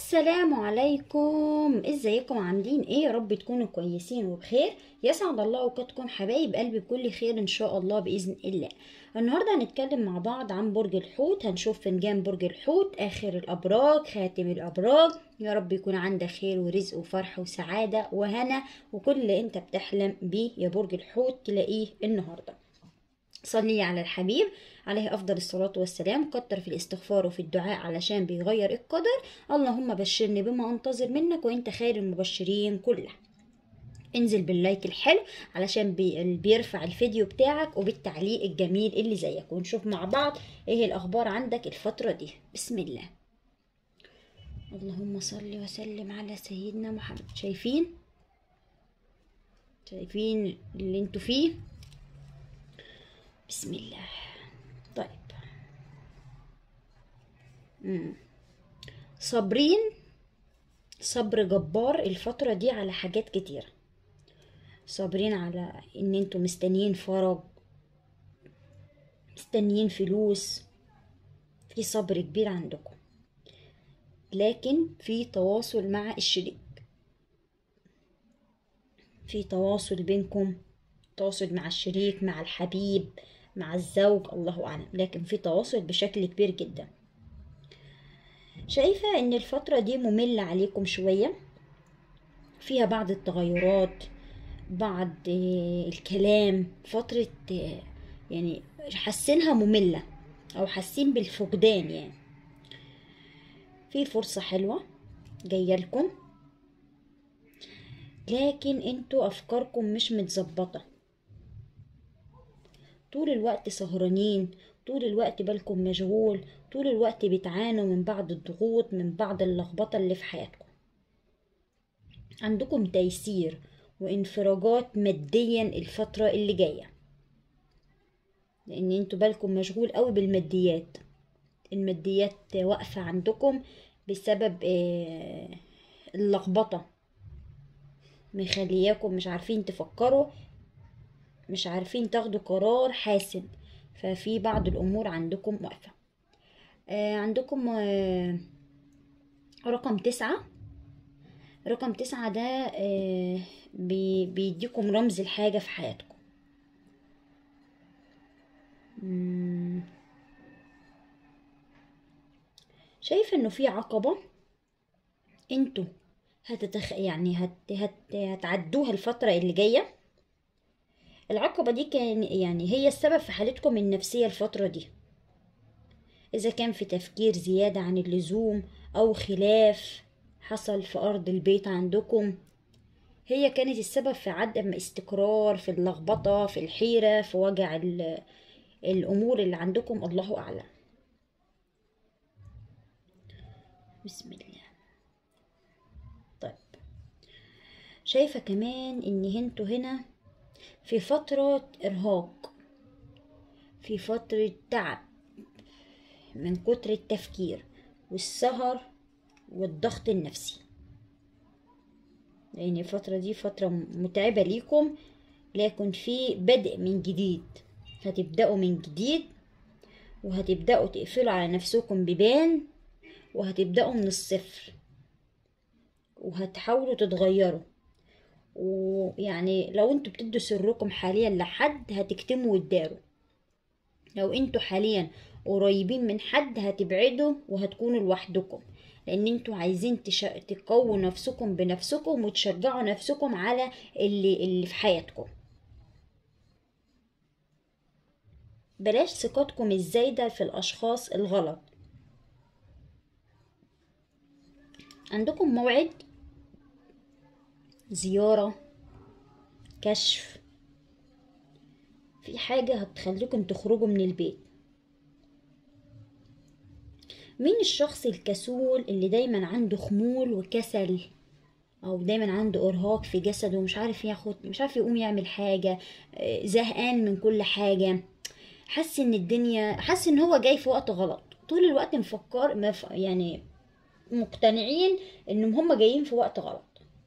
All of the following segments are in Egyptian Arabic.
السلام عليكم ازيكم عاملين ايه يا رب تكونوا كويسين وبخير يسعد الله اوقاتكم حبايب قلبي بكل خير ان شاء الله باذن الله النهارده هنتكلم مع بعض عن برج الحوت هنشوف فنجان برج الحوت اخر الابراج خاتم الابراج يا رب يكون عندك خير ورزق وفرح وسعاده وهنا وكل اللي انت بتحلم بيه يا برج الحوت تلاقيه النهارده صلي على الحبيب عليه أفضل الصلاة والسلام كتر في الاستغفار وفي الدعاء علشان بيغير القدر اللهم بشرني بما أنتظر منك وإنت خير المبشرين كلها انزل باللايك الحلو علشان بي بيرفع الفيديو بتاعك وبالتعليق الجميل اللي زيك ونشوف مع بعض ايه الأخبار عندك الفترة دي بسم الله اللهم صل وسلم على سيدنا محمد شايفين شايفين اللي انتوا فيه بسم الله طيب مم. صابرين صبر جبار الفترة دي على حاجات كتير صابرين على ان انتوا مستنيين فرج مستنيين فلوس في صبر كبير عندكم لكن في تواصل مع الشريك في تواصل بينكم تواصل مع الشريك مع الحبيب مع الزوج الله أعلم لكن في تواصل بشكل كبير جدا شايفة ان الفترة دي مملة عليكم شوية فيها بعض التغيرات بعض الكلام فترة يعني حاسينها مملة او حاسين بالفقدان يعني في فرصة حلوة جاية لكم لكن انتوا افكاركم مش متظبطه طول الوقت سهرانين طول الوقت بالكم مشغول طول الوقت بتعانوا من بعض الضغوط من بعض اللخبطة اللي في حياتكم عندكم تيسير وانفراجات ماديا الفترة اللي جاية لان انتوا بالكم مشغول قوي بالماديات الماديات واقفة عندكم بسبب اللخبطة مخلياكم مش عارفين تفكروا مش عارفين تاخدوا قرار حاسم ففي بعض الامور عندكم واقفه آه عندكم آه رقم تسعة رقم تسعة ده آه بي بيديكم رمز الحاجة في حياتكم شايفة انه في عقبة انتوا هتتخ يعني هت... هت... هتعدوها الفترة اللي جاية العقبة دي كان يعني هي السبب في حالتكم النفسية الفترة دي إذا كان في تفكير زيادة عن اللزوم أو خلاف حصل في أرض البيت عندكم هي كانت السبب في عدم استقرار في اللخبطة في الحيرة في وجع الأمور اللي عندكم الله أعلم بسم الله طيب شايفة كمان إن انتوا هنا في فترة إرهاق في فترة تعب من كتر التفكير والسهر والضغط النفسي لأن يعني الفترة دي فترة متعبة ليكم لكن في بدء من جديد هتبدأوا من جديد وهتبدأوا تقفلوا على نفسكم بيبان وهتبدأوا من الصفر وهتحاولوا تتغيروا ويعني لو انتوا بتدوا سركم حاليا لحد هتكتموا وتداروا لو انتوا حاليا قريبين من حد هتبعدوا وهتكونوا لوحدكم لان انتوا عايزين تش... تقووا نفسكم بنفسكم وتشجعوا نفسكم على اللي اللي في حياتكم بلاش ثقتكم الزايدة في الأشخاص الغلط عندكم موعد زيارة كشف في حاجة هتخليكم تخرجوا من البيت مين الشخص الكسول اللي دايما عنده خمول وكسل او دايما عنده ارهاق في جسده ومش عارف ياخد مش عارف يقوم يعمل حاجة زهقان من كل حاجة حاسس ان الدنيا حاسس ان هو جاي في وقت غلط طول الوقت مفكر مف... يعني مقتنعين انهم هم جايين في وقت غلط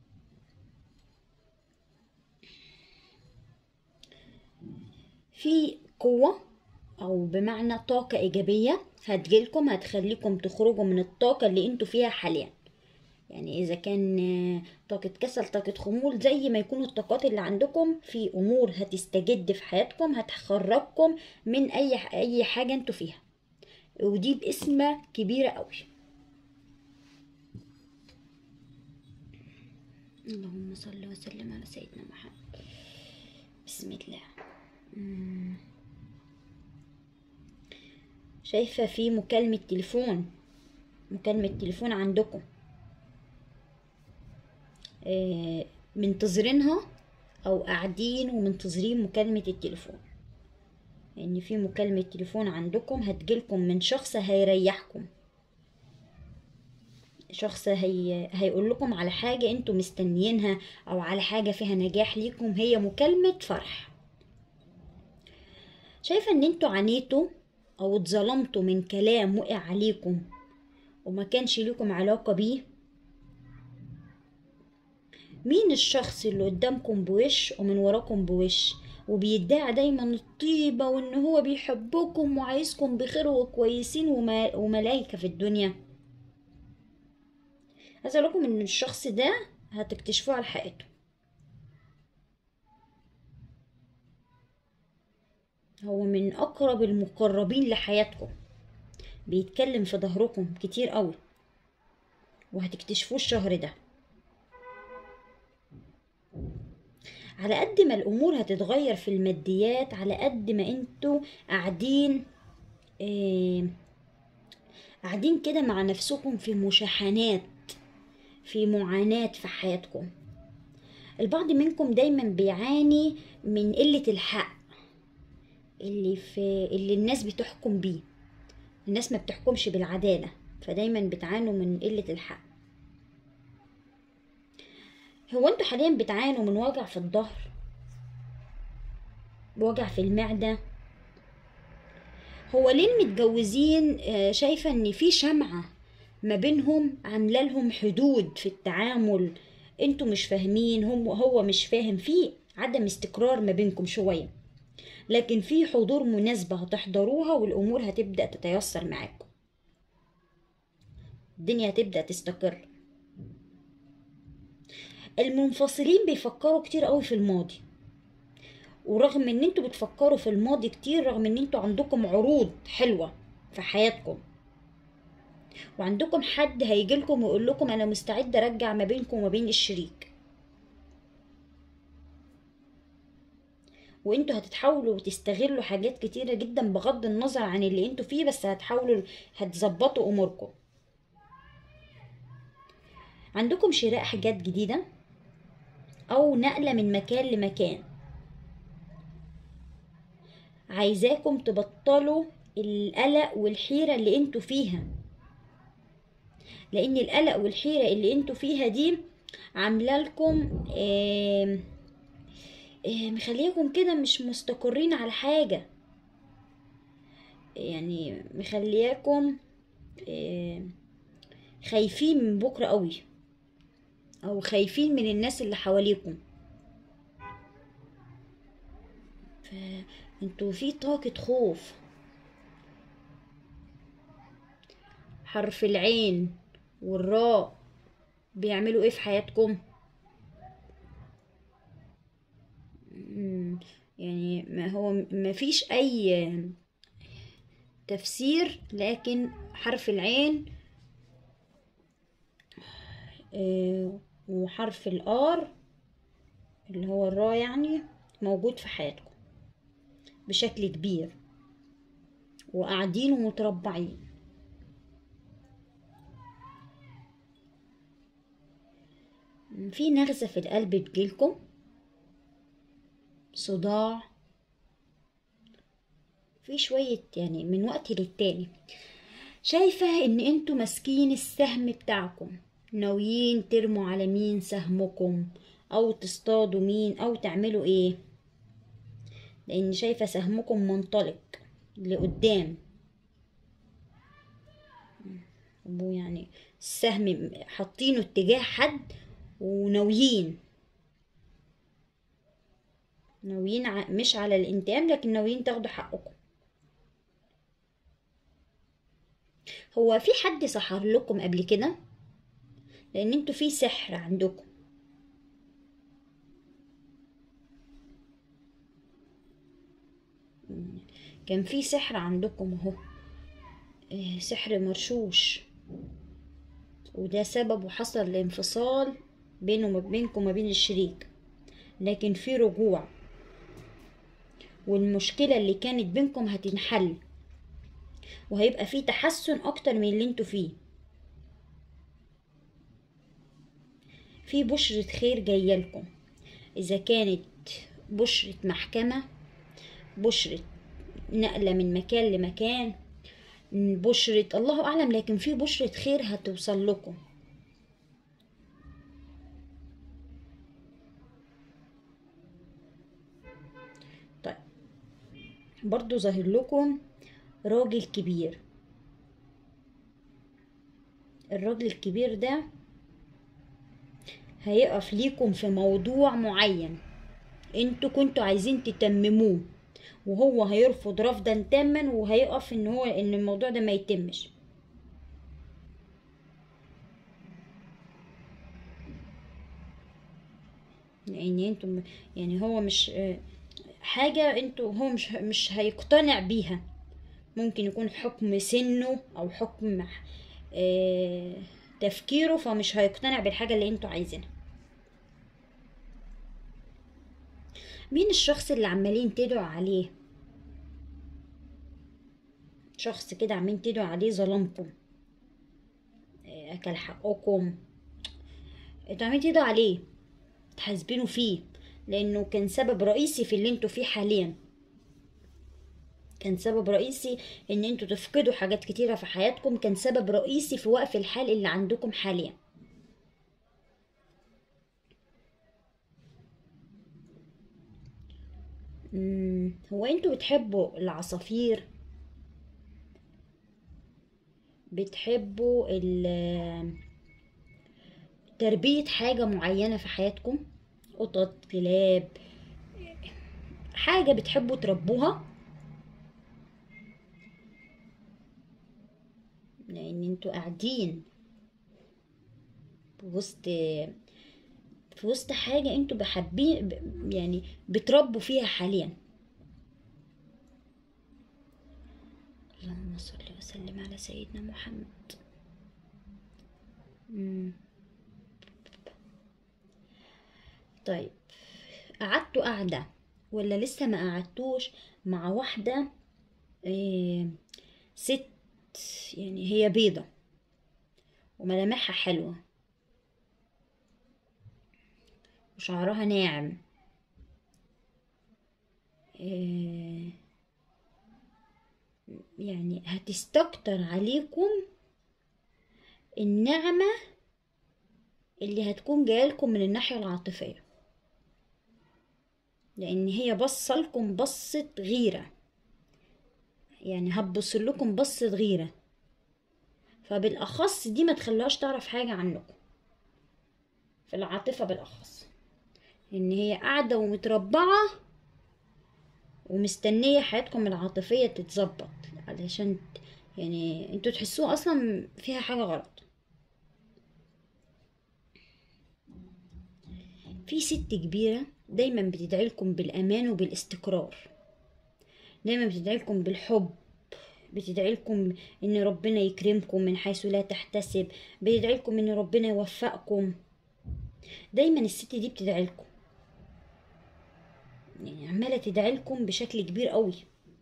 في قوة أو بمعنى طاقة إيجابية هتجيلكم هتخليكم تخرجوا من الطاقة اللي انتوا فيها حاليا يعني اذا كان آه، طاقة كسل طاقة خمول زي ما يكون الطاقات اللي عندكم في امور هتستجد في حياتكم هتخرجكم من اي اي حاجة انتوا فيها ودي باسمة كبيرة قوي اللهم صل وسلم على سيدنا محمد بسم الله مم. شايفة في مكالمة تليفون مكالمة تليفون عندكم آه، منتظرينها او قاعدين ومنتظرين مكالمة التليفون ان في مكالمة تليفون عندكم هتجيلكم من شخص هيريحكم شخص هي... هيقول لكم على حاجة انتوا مستنيينها او على حاجة فيها نجاح ليكم هي مكالمة فرح شايفة ان انتوا عانيتوا او اتظلمتوا من كلام وقع عليكم وما كانش ليكم علاقة بيه مين الشخص اللي قدامكم بوش ومن وراكم بوش وبيدعي دايما الطيبة وان هو بيحبكم وعايزكم بخير وكويسين وما... وملايكة في الدنيا عايزة لكم ان الشخص ده هتكتشفوه على حقيقته هو من اقرب المقربين لحياتكم بيتكلم في ظهركم كتير قوي وهتكتشفوه الشهر ده على قد ما الامور هتتغير في الماديات على قد ما انتوا قاعدين آه قاعدين كده مع نفسكم في مشاحنات في معاناة في حياتكم البعض منكم دايما بيعاني من قلة الحق اللي في اللي الناس بتحكم بيه الناس ما بتحكمش بالعدالة فدايما بتعانوا من قلة الحق هو انتوا حاليا بتعانوا من وجع في الظهر وجع في المعدة هو ليه المتجوزين آه، شايفة ان في شمعة ما بينهم عاملة لهم حدود في التعامل انتوا مش فاهمين هم هو مش فاهم في عدم استقرار ما بينكم شوية لكن في حضور مناسبة هتحضروها والامور هتبدأ تتيسر معاكم الدنيا هتبدأ تستقر المنفصلين بيفكروا كتير قوي في الماضي ورغم ان انتوا بتفكروا في الماضي كتير رغم ان انتوا عندكم عروض حلوة في حياتكم وعندكم حد هيجيلكم ويقول لكم انا مستعد ارجع ما بينكم وما بين الشريك وانتوا هتتحاولوا وتستغلوا حاجات كتيرة جدا بغض النظر عن اللي انتوا فيه بس هتحاولوا هتظبطوا اموركم عندكم شراء حاجات جديدة او نقلة من مكان لمكان عايزاكم تبطلوا القلق والحيرة اللي انتوا فيها لان القلق والحيرة اللي انتوا فيها دي عاملة لكم آه آه مخليكم كده مش مستقرين على حاجة يعني مخلياكم آه خايفين من بكرة قوي او خايفين من الناس اللي حواليكم فانتوا في طاقة خوف حرف العين والراء بيعملوا ايه في حياتكم مم، يعني ما هو ما فيش اي تفسير لكن حرف العين آه، وحرف الار اللي هو الراء يعني موجود في حياتكم بشكل كبير وقاعدين ومتربعين في نغزة في القلب بتجيلكم صداع في شوية يعني من وقت للتاني شايفة ان انتوا ماسكين السهم بتاعكم ناويين ترموا على مين سهمكم او تصطادوا مين او تعملوا ايه لان شايفة سهمكم منطلق لقدام أبو يعني السهم حاطينه اتجاه حد وناويين ناويين ع- مش على الانتقام لكن ناويين تاخدوا حقكم هو في حد سحر لكم قبل كده لان انتوا في سحر عندكم كان في سحر عندكم اهو آه، سحر مرشوش وده سبب وحصل الانفصال بينه وما بينكم وما بين الشريك لكن في رجوع والمشكلة اللي كانت بينكم هتنحل وهيبقى في تحسن اكتر من اللي انتوا فيه في بشرة خير جاية لكم اذا كانت بشرة محكمة بشرة نقلة من مكان لمكان بشرة الله أعلم لكن في بشرة خير هتوصل لكم طيب برضو ظاهر لكم راجل كبير الراجل الكبير ده هيقف ليكم في موضوع معين انتوا كنتوا عايزين تتمموه وهو هيرفض رفضا تاما وهيقف ان هو ان الموضوع ده ما يتمش يعني انتوا يعني هو مش آه، حاجة انتوا هو مش مش هيقتنع بيها ممكن يكون حكم سنه او حكم آه، تفكيره فمش هيقتنع بالحاجة اللي انتوا عايزينها مين الشخص اللي عمالين تدعوا عليه شخص كده عمالين تدعوا عليه ظلمكم آه، اكل حقكم انتوا عمالين تدعوا عليه تحاسبينه فيه لانه كان سبب رئيسي في اللي انتوا فيه حاليا كان سبب رئيسي ان انتوا تفقدوا حاجات كتيرة في حياتكم كان سبب رئيسي في وقف الحال اللي عندكم حاليا مم، هو انتوا بتحبوا العصافير بتحبوا ال- تربية حاجة معينة في حياتكم قطط كلاب حاجة بتحبوا تربوها لان انتوا قاعدين في وسط في وسط حاجة انتوا بحبين ب- يعني بتربوا فيها حاليا اللهم صل وسلم على سيدنا محمد مم. طيب قعدتوا قعدة ولا لسه ما قعدتوش مع واحدة إيه ست يعني هي بيضة وملامحها حلوة وشعرها ناعم إيه يعني هتستكتر عليكم النعمة اللي هتكون جايلكم من الناحية العاطفية لأن هي بصلكم بصة غيرة يعني هتبص لكم بصة غيرة فبالأخص دي ما تخلوهاش تعرف حاجة عنكم في العاطفة بالأخص إن هي قاعدة ومتربعة ومستنية حياتكم العاطفية تتظبط علشان ت- يعني انتوا تحسوها أصلا فيها حاجة غلط في ست كبيرة دايما بتدعي لكم بالأمان وبالاستقرار دايما بتدعي لكم بالحب بتدعي لكم ان ربنا يكرمكم من حيث لا تحتسب بتدعي لكم ان ربنا يوفقكم دايما الست دي بتدعي لكم يعني عماله تدعي لكم بشكل كبير قوي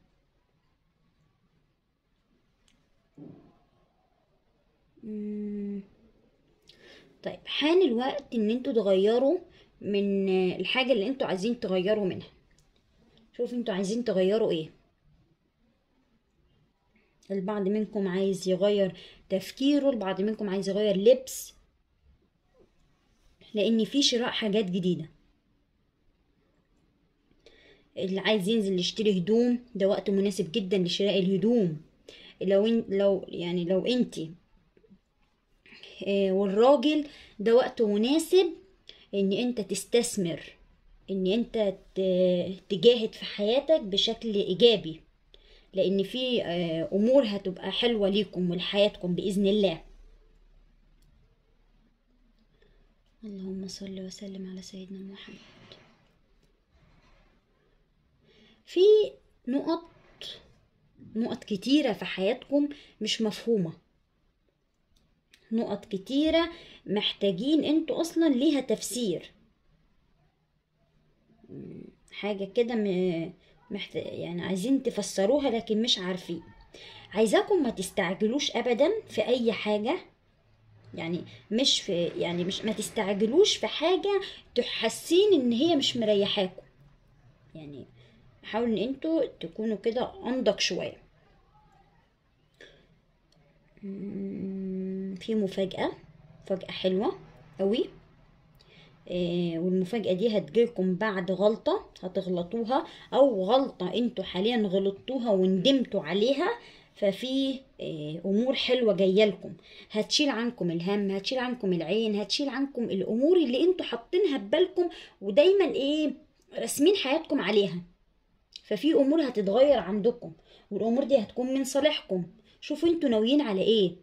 مم. طيب حان الوقت ان انتوا تغيروا من الحاجه اللي انتوا عايزين تغيروا منها شوفوا انتوا عايزين تغيروا ايه البعض منكم عايز يغير تفكيره البعض منكم عايز يغير لبس لان في شراء حاجات جديده اللي عايز ينزل يشتري هدوم ده وقت مناسب جدا لشراء الهدوم لو إن لو يعني لو انتي آه، والراجل ده وقت مناسب ان انت تستثمر ان انت ت- تجاهد في حياتك بشكل ايجابي لان في آه، امور هتبقى حلوة ليكم ولحياتكم باذن الله اللهم صل وسلم على سيدنا محمد في نقط نقط كتيرة في حياتكم مش مفهومة نقط كتيرة محتاجين انتوا اصلا ليها تفسير مم، حاجة كده م- محت... يعني عايزين تفسروها لكن مش عارفين عايزاكم ما تستعجلوش ابدا في اي حاجة يعني مش في يعني مش ما تستعجلوش في حاجة تحسين ان هي مش مريحاكم يعني حاولوا ان انتوا تكونوا كده انضج شوية مم، في مفاجأة مفاجأة حلوة قوي آه، والمفاجأة دي هتجيلكم بعد غلطة هتغلطوها أو غلطة انتوا حاليا غلطتوها وندمتوا عليها ففي آه، أمور حلوة جاية هتشيل عنكم الهم هتشيل عنكم العين هتشيل عنكم الأمور اللي انتوا حاطينها ببالكم ودايما ايه راسمين حياتكم عليها ففي أمور هتتغير عندكم والأمور دي هتكون من صالحكم شوفوا انتوا ناويين على ايه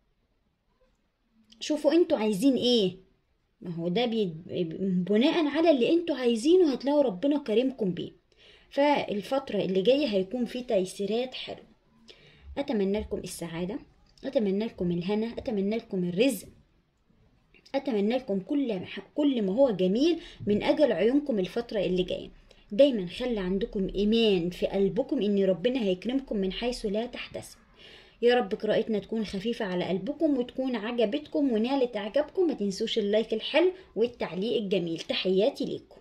شوفوا انتوا عايزين ايه ما هو ده بي... بناء على اللي انتوا عايزينه هتلاقوا ربنا كريمكم بيه فالفترة اللي جاية هيكون في تيسيرات حلوة أتمنى لكم السعادة أتمنى لكم الهنا أتمنى لكم الرزق أتمنى لكم كل كل ما هو جميل من أجل عيونكم الفترة اللي جاية دايما خلي عندكم إيمان في قلبكم إن ربنا هيكرمكم من حيث لا تحتسب يا رب قراءتنا تكون خفيفة على قلبكم وتكون عجبتكم ونالت إعجابكم ما تنسوش اللايك الحلو والتعليق الجميل تحياتي ليكم